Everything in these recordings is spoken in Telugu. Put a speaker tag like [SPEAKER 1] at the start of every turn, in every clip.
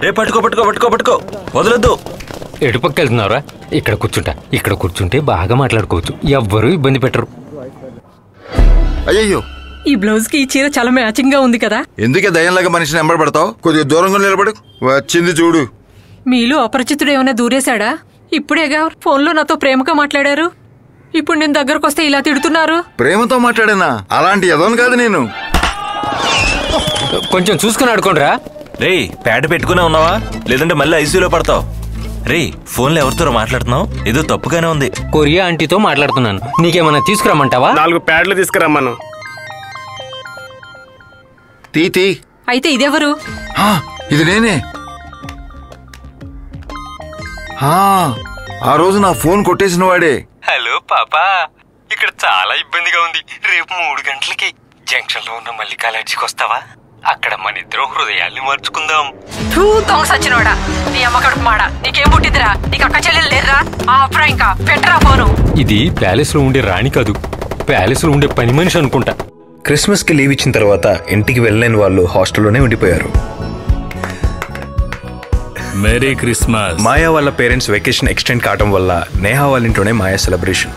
[SPEAKER 1] రే పట్టుకో పట్టుకో పట్టుకో పట్టుకో వదలొద్దు
[SPEAKER 2] ఎటుపక్క వెళ్తున్నారా ఇక్కడ కూర్చుంటా ఇక్కడ కూర్చుంటే బాగా మాట్లాడుకోవచ్చు ఎవ్వరూ ఇబ్బంది పెట్టరు
[SPEAKER 3] అయ్యయ్యో
[SPEAKER 4] ఈ బ్లౌజ్ కి ఈ చీర చాలా మ్యాచింగ్ గా ఉంది కదా
[SPEAKER 3] ఎందుకే దయ్యంలాగా మనిషిని ఎంబడబడతావు కొద్దిగా దూరంగా నిలబడు వచ్చింది చూడు
[SPEAKER 4] మీలో అపరిచితుడు ఏమైనా దూరేశాడా ఇప్పుడేగా ఫోన్లో నాతో ప్రేమగా మాట్లాడారు ఇప్పుడు నేను దగ్గరకు వస్తే ఇలా తిడుతున్నారు
[SPEAKER 3] ప్రేమతో మాట్లాడానా అలాంటి ఎదవను కాదు నేను
[SPEAKER 2] కొంచెం చూసుకుని ఆడుకోండిరా
[SPEAKER 1] రే ప్యాడ్ పెట్టుకునే ఉన్నావా లేదంటే మళ్ళీ ఐసీయూలో పడతావు రే ఫోన్లో ఎవరితో మాట్లాడుతున్నావు ఏదో తప్పుగానే ఉంది
[SPEAKER 2] కొరియా ఆంటీతో మాట్లాడుతున్నాను నీకేమైనా తీసుకురమ్మంటావా
[SPEAKER 5] నాలుగు ప్యాడ్లు తీసుకురమ్మను
[SPEAKER 3] తీ తీ
[SPEAKER 4] అయితే ఇదెవరు
[SPEAKER 3] ఆ, ఇది నేనే ఆ, ఆ రోజు నా ఫోన్ కొట్టేసిన వాడే
[SPEAKER 2] హలో పాపా ఇక్కడ చాలా ఇబ్బందిగా ఉంది రేపు మూడు గంటలకి జంక్షన్ లో ఉన్న మల్లికాలర్జీకి వస్తావా అక్కడ మన ఇద్దరం హృదయాల్ని మార్చుకుందాం
[SPEAKER 4] టూ దొంగ సచ్చినోడా నీ అమ్మ కడుపు మాడ నీకేం పుట్టిందిరా నీకు అక్క చెల్లెలు లేదురా ఆ అప్పురా ఇంకా పెట్టరా ఫోను
[SPEAKER 2] ఇది ప్యాలెస్ లో ఉండే రాణి కాదు ప్యాలెస్ లో ఉండే పని మనిషి అనుకుంటా
[SPEAKER 6] క్రిస్మస్కి లీవ్ ఇచ్చిన తర్వాత ఇంటికి వెళ్ళలేని వాళ్ళు హాస్టల్లోనే ఉండిపోయారు
[SPEAKER 7] మేరీ క్రిస్మస్
[SPEAKER 6] మాయా వాళ్ళ పేరెంట్స్ వెకేషన్ ఎక్స్టెండ్ కావడం వల్ల నేహా వాళ్ళ ఇంట్లోనే మాయా సెలబ్రేషన్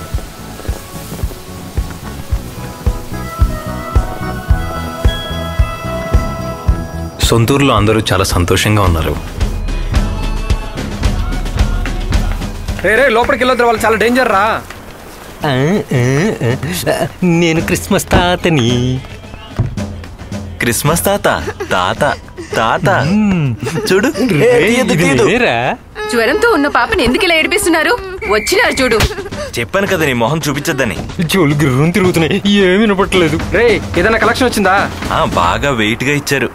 [SPEAKER 6] సొంతూరులో అందరూ చాలా సంతోషంగా ఉన్నారు
[SPEAKER 5] రే రే లోపలికి వెళ్ళొద్దు వాళ్ళు చాలా డేంజర్ రా
[SPEAKER 2] ఆ, ఆ, ఆ, నేను క్రిస్మస్ తాతని
[SPEAKER 1] క్రిస్మస్ తాత తాత తాత చూడు ఏ, తీయద్దు,
[SPEAKER 2] ఇది
[SPEAKER 1] తీయద్దు.
[SPEAKER 2] నేరా?
[SPEAKER 8] జ్వరంతో ఉన్న పాపని ఎందుకు ఇలా ఏడిపిస్తున్నారు వచ్చినారు చూడు
[SPEAKER 1] చెప్పాను కదా నీ మొహం చూపించొద్దని
[SPEAKER 2] చెవులు గిర్రం తిరుగుతున్నాయి ఏమి వినపట్టలేదు
[SPEAKER 5] రే ఏదైనా కలెక్షన్ వచ్చిందా
[SPEAKER 1] ఆ బాగా వెయిట్ గా ఇచ్చారు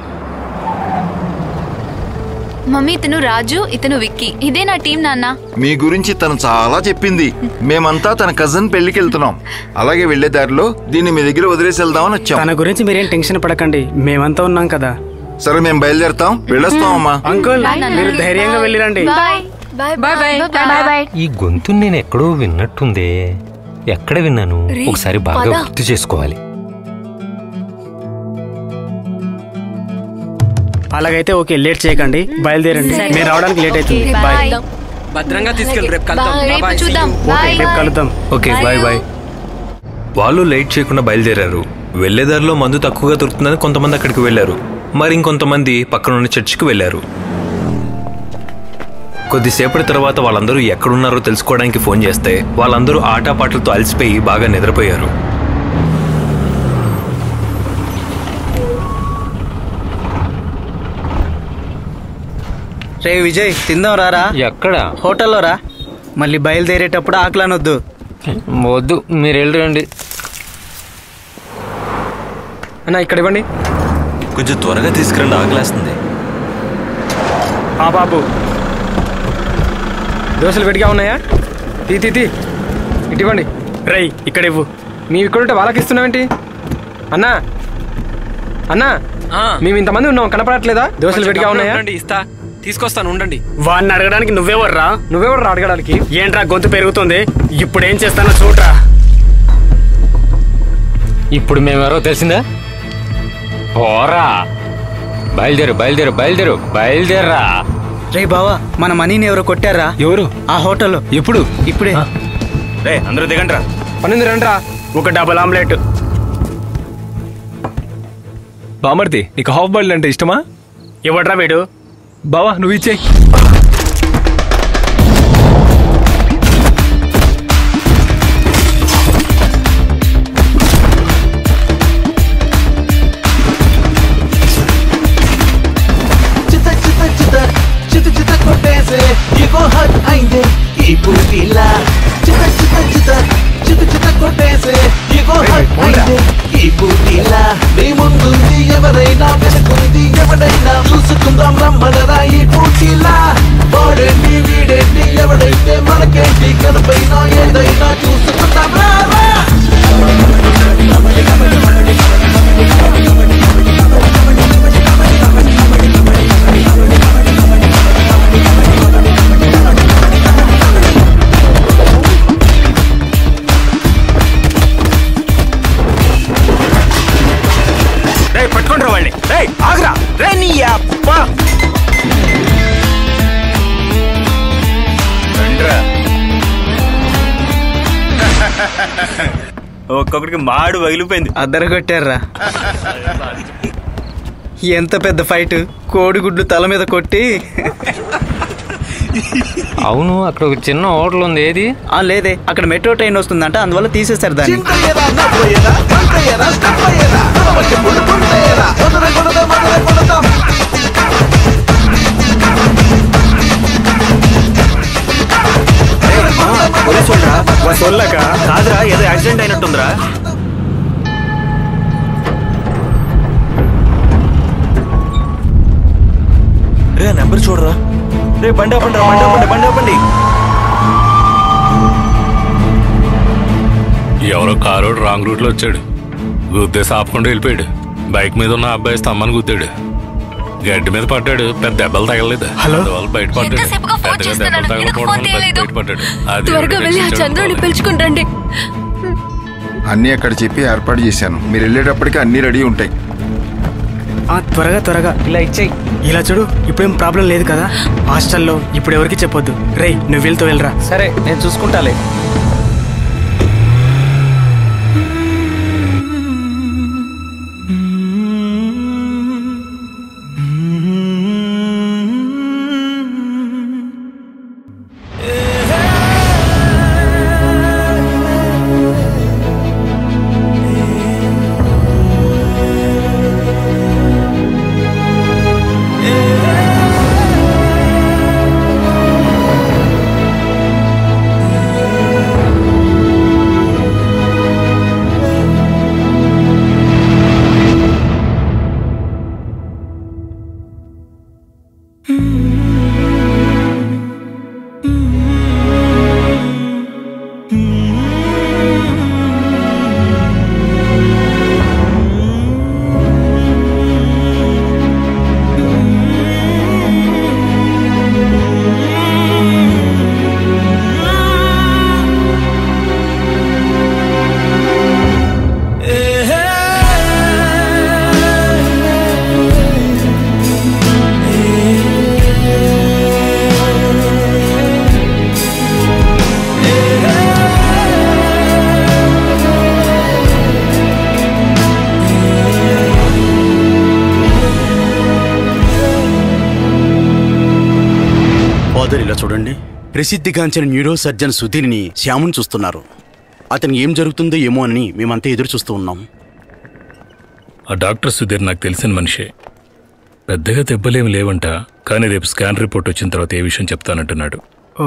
[SPEAKER 9] మమ్మీ ఇతను రాజు ఇతను విక్కీ ఇదే నా టీం నాన్న
[SPEAKER 3] మీ గురించి తను చాలా చెప్పింది మేమంతా తన కజన్ పెళ్లికి వెళ్తున్నాం అలాగే వెళ్లే దారిలో దీన్ని మీ దగ్గర వదిలేసి వెళ్దామని వచ్చాం
[SPEAKER 5] తన గురించి మీరేం టెన్షన్ పడకండి మేమంతా ఉన్నాం కదా
[SPEAKER 3] సరే మేము బయలుదేరుతాం వెళ్ళొస్తాం అమ్మా
[SPEAKER 5] అంకుల్ మీరు ధైర్యంగా వెళ్ళిరండి
[SPEAKER 9] bye bye
[SPEAKER 4] bye bye
[SPEAKER 9] bye bye
[SPEAKER 2] ఈ గొంతు నేను ఎక్కడో విన్నట్టుందే ఎక్కడ విన్నాను
[SPEAKER 9] రే,
[SPEAKER 2] ఒకసారి బాగా
[SPEAKER 9] పద.
[SPEAKER 2] గుర్తు చేసుకోవాలి
[SPEAKER 5] అలాగైతే ఓకే లేట్ చేయకండి బయలుదేరండి మీరు రావడానికి లేట్ అవుతుంది బాయ్ భద్రంగా తీసుకెళ్ళి రేపు
[SPEAKER 9] రేపు చూద్దాం
[SPEAKER 5] ఓకే
[SPEAKER 9] బాయ్
[SPEAKER 5] రేపు కలుద్దాం
[SPEAKER 6] ఓకే బాయ్ బాయ్ వాళ్ళు లేట్ చేయకుండా బయలుదేరారు వెళ్లేదారిలో మందు తక్కువగా దొరుకుతుందని కొంతమంది అక్కడికి వెళ్లారు మరి ఇంకొంతమంది పక్కనున్న చర్చికి వెళ్లారు కొద్దిసేపటి తర్వాత వాళ్ళందరూ ఎక్కడున్నారో తెలుసుకోవడానికి ఫోన్ చేస్తే వాళ్ళందరూ ఆటపాటలతో అలసిపోయి బాగా నిద్రపోయారు
[SPEAKER 10] రే విజయ్ తిందాం రారా
[SPEAKER 2] ఎక్కడ
[SPEAKER 10] హోటల్లో రా మళ్ళీ బయలుదేరేటప్పుడు ఆకలనొద్దు
[SPEAKER 2] వద్దు మీరు వెళ్ళరండి
[SPEAKER 5] అన్న ఇక్కడ ఇవ్వండి
[SPEAKER 1] కొంచెం త్వరగా తీసుకురండి ఆకలేస్తుంది
[SPEAKER 5] ఆ బాబు దోశలు విడిగా ఉన్నాయా తీ తీ తీ ఇటు ఇవ్వండి రై ఇక్కడ ఇవ్వు మేము ఇక్కడ ఉంటే వాళ్ళకి ఇస్తున్నామేంటి అన్నా అన్నా మేము ఇంతమంది ఉన్నాం కనపడట్లేదా దోశలు విడిగా ఉన్నాయా
[SPEAKER 11] ఇస్తా తీసుకొస్తాను ఉండండి
[SPEAKER 5] వాడిని అడగడానికి నువ్వెవర్రా నువ్వెవర్రా అడగడానికి ఏంట్రా గొంతు పెరుగుతుంది ఇప్పుడు ఏం చేస్తానో చూడరా
[SPEAKER 2] ఇప్పుడు మేమెవరో తెలిసిందా పోరా బయలుదేరు బయలుదేరు బయలుదేరు బయలుదేరరా
[SPEAKER 10] రే బావా మన మనీని ఎవరో కొట్టారా
[SPEAKER 6] ఎవరు
[SPEAKER 10] ఆ హోటల్లో
[SPEAKER 6] ఎప్పుడు
[SPEAKER 10] ఇప్పుడే
[SPEAKER 6] రే అందరూ దిగండ్రా
[SPEAKER 5] పన్నెండు రండ్రా ఒక డబుల్ ఆమ్లెట్
[SPEAKER 7] బామర్ది నీకు హాఫ్ బాయిల్డ్ అంటే ఇష్టమా
[SPEAKER 5] ఇవ్వడ్రా వీడు
[SPEAKER 7] బావా నువ్వు ఇచ్చేయి
[SPEAKER 12] చిత చిత చిత చిత చిత కొట్టేసే ఇగో హట్ అయిందే ఈ పూటిలా చిత చిత చిత చిత చిత కొట్టేసే ఇగో హట్ అయిందే ఈ పూటిలా నీ ముందుంది ఎవరైనా వెనుకుంది ఎవడైనా చూసుకుందాం రమ్మనరా ఈ పూటిలా వాడేంటి వీడేంటి ఎవడైతే మనకేంటి కనుపైనా ఏదైనా చూసుకుందాం రా రా.
[SPEAKER 5] రే పట్టుకోండి వాళ్ళని రే ఆగ్రా రే నీ అబ్బా
[SPEAKER 13] ఏంట్రా ఒక్కొక్కడికి మాడు పగిలిపోయింది
[SPEAKER 10] అద్దరు కొట్టారా ఎంత పెద్ద ఫైట్ కోడిగుడ్లు తల మీద కొట్టి
[SPEAKER 5] అవును అక్కడ ఒక చిన్న హోటల్ ఉంది ఏది
[SPEAKER 10] ఆ లేదే అక్కడ మెట్రో ట్రైన్ వస్తుందంట అందువల్ల తీసేశారు దాన్ని
[SPEAKER 12] చింతయ్యరా నవ్వయ్యరా పంటయ్యరా స్టప్పయ్యరా వచ్చి పుట్టు పుట్టయ్యరా కొడద కొడద మొదల కొడదాం
[SPEAKER 1] కాదురా ఏదో యాక్సిడెంట్ అయినట్టుందిరా రే నెంబర్ చూడరా రే బండి ఆపండి రా, బండి ఆపండి బండి ఆపండి
[SPEAKER 7] ఎవరో కారోడు రాంగ్ రూట్ లో వచ్చాడు గుద్దేసి ఆపకుండా వెళ్ళిపోయాడు బైక్ మీద ఉన్న అబ్బాయి స్తంభాన్ని గుద్దాడు గడ్డి మీద పడ్డాడు పెద్ద దెబ్బలు తగలలేదు
[SPEAKER 10] హలో?
[SPEAKER 7] అందువల్ల బయట పడ్డాడు పెద్దగా దెబ్బలు తగలకపోవడం వల్ల బయట- బయట పడ్డాడు అది
[SPEAKER 8] త్వరగా వెళ్ళి ఆ చంద్రుని పిలుచుకుని రండి
[SPEAKER 3] అన్నీ అక్కడ చెప్పి ఏర్పాటు చేశాను మీరు వెళ్ళేటప్పటికి అన్నీ రెడీ ఉంటాయి
[SPEAKER 5] ఆ, త్వరగా త్వరగా ఇలా ఇచ్చేయి ఇలా చూడు ఇప్పుడేం ప్రాబ్లం లేదు కదా హాస్టల్లో ఇప్పుడు ఎవరికి చెప్పొద్దు రేయ్ నువ్వు వెళ్తూ వెళ్ళరా
[SPEAKER 10] సరే నేను చూసుకుంటాలే
[SPEAKER 14] ఫాదర్ ఇలా చూడండి ప్రసిద్ధిగాంచిన న్యూరో సర్జన్ సుధీర్ని శ్యాముని చూస్తున్నారు అతనికి ఏం జరుగుతుందో ఏమో అని మేమంతా ఎదురు చూస్తూ ఉన్నాం
[SPEAKER 7] ఆ డాక్టర్ సుధీర్ నాకు తెలిసిన మనిషే పెద్దగా దెబ్బలేమి లేవంట కానీ రేపు స్కాన్ రిపోర్ట్ వచ్చిన తర్వాత ఏ విషయం చెప్తానంటున్నాడు
[SPEAKER 5] ఓ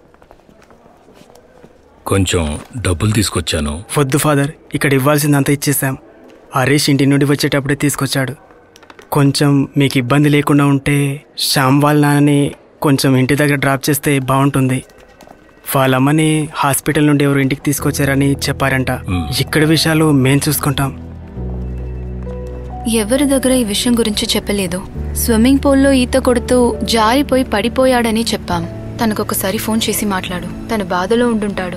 [SPEAKER 7] కొంచెం డబ్బులు తీసుకొచ్చాను
[SPEAKER 5] వద్దు ఫాదర్ ఇక్కడ ఇవ్వాల్సిందంతా ఇచ్చేసాం హరీష్ ఇంటి నుండి వచ్చేటప్పుడే తీసుకొచ్చాడు కొంచెం మీకు ఇబ్బంది లేకుండా ఉంటే శ్యామ్ వాళ్ళ నాన్నని కొంచెం ఇంటి దగ్గర డ్రాప్ చేస్తే బాగుంటుంది వాళ్ళ అమ్మని హాస్పిటల్ నుండి ఎవరు ఇంటికి తీసుకొచ్చారని చెప్పారంట ఇక్కడ విషయాలు మేం చూసుకుంటాం
[SPEAKER 9] ఎవరి దగ్గర ఈ విషయం గురించి చెప్పలేదు స్విమ్మింగ్ పూల్లో ఈత కొడుతూ జారిపోయి పడిపోయాడని చెప్పాం తనకొకసారి ఫోన్ చేసి మాట్లాడు తను బాధలో ఉండుంటాడు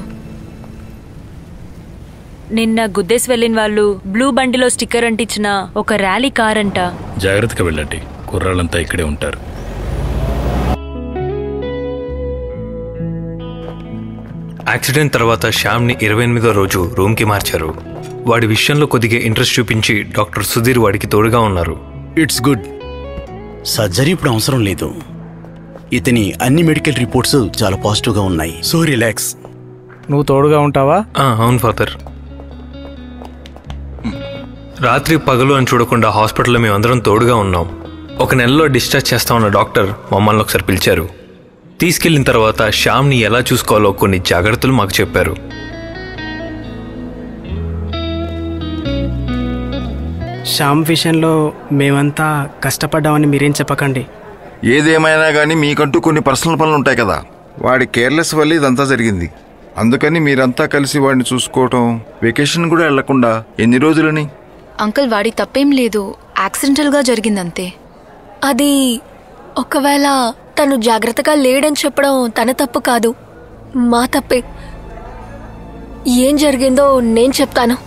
[SPEAKER 15] నిన్న గుద్దేసి వెళ్ళిన వాళ్ళు బ్లూ బండిలో స్టిక్కర్ అంటించిన ఒక ర్యాలీ కార్ అంట
[SPEAKER 7] జాగ్రత్తగా వెళ్ళండి కుర్రాళ్ళంతా ఇక్కడే ఉంటారు
[SPEAKER 6] యాక్సిడెంట్ తర్వాత శ్యామ్ని ఇరవై ఎనిమిదో రోజు రూమ్కి మార్చారు వాడి విషయంలో కొద్దిగా ఇంట్రెస్ట్ చూపించి డాక్టర్ సుధీర్ వాడికి తోడుగా ఉన్నారు
[SPEAKER 14] ఇట్స్ గుడ్ సర్జరీ ఇప్పుడు అవసరం లేదు ఇతని అన్ని మెడికల్ రిపోర్ట్స్ చాలా పాజిటివ్గా ఉన్నాయి సో రిలాక్స్
[SPEAKER 5] నువ్వు తోడుగా ఉంటావా
[SPEAKER 6] అవును ఫాదర్ రాత్రి పగలు అని చూడకుండా హాస్పిటల్లో మేమందరం తోడుగా ఉన్నాం ఒక నెలలో డిశ్చార్జ్ చేస్తామన్న డాక్టర్ మమ్మల్ని ఒకసారి పిలిచారు తీసుకెళ్లిన తర్వాత శ్యామ్ని ఎలా చూసుకోవాలో కొన్ని జాగ్రత్తలు మాకు చెప్పారు
[SPEAKER 5] శ్యామ్ విషయంలో మేమంతా కష్టపడ్డామని మీరేం చెప్పకండి
[SPEAKER 3] ఏదేమైనా కానీ మీకంటూ కొన్ని పర్సనల్ పనులు ఉంటాయి కదా వాడి కేర్లెస్ వల్ల ఇదంతా జరిగింది అందుకని మీరంతా కలిసి వాడిని చూసుకోవటం వెకేషన్ కూడా వెళ్లకుండా ఎన్ని రోజులని
[SPEAKER 9] అంకుల్ వాడి తప్పేం లేదు యాక్సిడెంటల్ గా జరిగిందంతే
[SPEAKER 16] అది ఒకవేళ తను జాగ్రత్తగా లేడని చెప్పడం తన తప్పు కాదు మా తప్పే ఏం జరిగిందో నేను చెప్తాను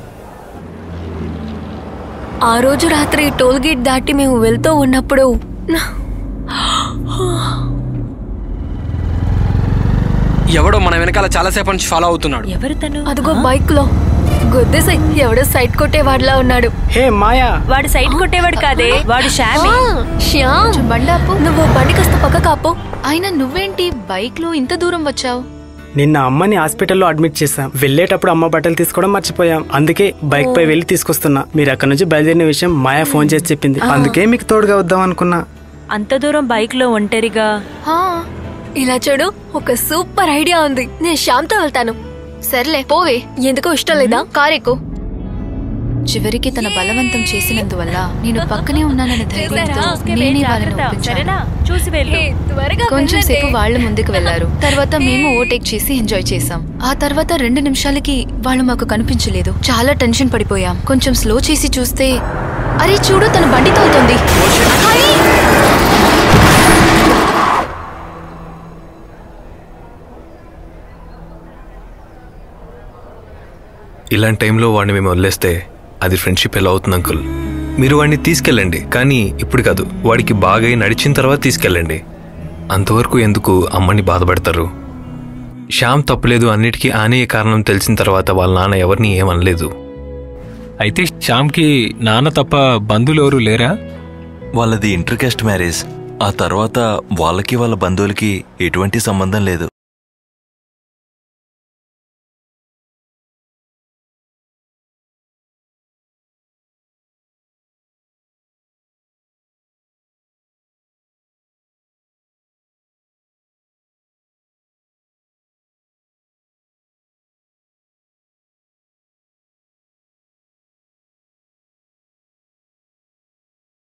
[SPEAKER 16] ఆ రోజు రాత్రి టోల్ గేట్ దాటి మేము వెళ్తూ ఉన్నప్పుడు
[SPEAKER 11] ఎవడో మన వెనకాల చాలాసేపు నుంచి ఫాలో అవుతున్నాడు
[SPEAKER 15] ఎవరు తను
[SPEAKER 16] అదిగో బైక్ లో గుద్దేసాయి ఎవడో సైడ్ కొట్టేవాడిలా ఉన్నాడు
[SPEAKER 5] హే మాయా
[SPEAKER 15] వాడు సైడ్ కొట్టేవాడు కాదే వాడు షామి
[SPEAKER 16] ఆ, శ్యామ్
[SPEAKER 9] బండాపు
[SPEAKER 16] నువ్వు బండి కాస్త పక్క కాపు
[SPEAKER 9] అయినా నువ్వేంటి బైక్ లో ఇంత దూరం వచ్చావు
[SPEAKER 5] నిన్న అమ్మని హాస్పిటల్లో అడ్మిట్ చేశాం వెళ్ళేటప్పుడు అమ్మ బట్టలు తీసుకోవడం మర్చిపోయాం అందుకే బైక్ పై వెళ్ళి తీసుకొస్తున్నా మీరు అక్కడ నుంచి బయలుదేరిన విషయం మాయా ఫోన్ చేసి చెప్పింది అందుకే మీకు తోడుగా వద్దాం అనుకున్నా
[SPEAKER 15] అంత దూరం బైక్ లో ఒంటరిగా
[SPEAKER 16] ఇలా చూడు ఒక సూపర్ ఐడియా ఉంది నేను శ్యామ్తో వెళ్తాను
[SPEAKER 9] సర్లే పోవే
[SPEAKER 16] ఎందుకో ఇష్టం లేదా
[SPEAKER 9] కారెక్కు చివరికి తన బలవంతం చేసినందువల్ల నేను పక్కనే ఉన్నానని ధైర్యంతో నేనే వాళ్ళని ఒప్పించాను
[SPEAKER 15] చూసి వెళ్ళు
[SPEAKER 9] కొంచెం సేపు వాళ్ళు ముందుకు వెళ్లారు తర్వాత మేము ఓటేక్ చేసి ఎంజాయ్ చేసాం ఆ తర్వాత రెండు నిమిషాలకి వాళ్ళు మాకు కనిపించలేదు చాలా టెన్షన్ పడిపోయాం కొంచెం స్లో చేసి చూస్తే అరే చూడు తన బండి తోలుతుంది
[SPEAKER 6] ఇలాంటి టైంలో వాడిని మేము వదిలేస్తే అది ఫ్రెండ్షిప్ ఎలా అవుతుంది అంకుల్ మీరు వాడిని తీసుకెళ్ళండి కానీ ఇప్పుడు కాదు వాడికి బాగా నడిచిన తర్వాత తీసుకెళ్ళండి అంతవరకు ఎందుకు అమ్మని బాధపడతారు శ్యామ్ తప్పులేదు అన్నిటికీ ఆనే కారణం తెలిసిన తర్వాత వాళ్ళ నాన్న ఎవరిని ఏమనలేదు
[SPEAKER 17] అయితే శ్యామ్కి నాన్న తప్ప బంధువులు ఎవరు లేరా
[SPEAKER 1] వాళ్ళది ఇంటర్ కాస్ట్ మ్యారేజ్ ఆ తర్వాత వాళ్ళకి వాళ్ళ బంధువులకి ఎటువంటి సంబంధం లేదు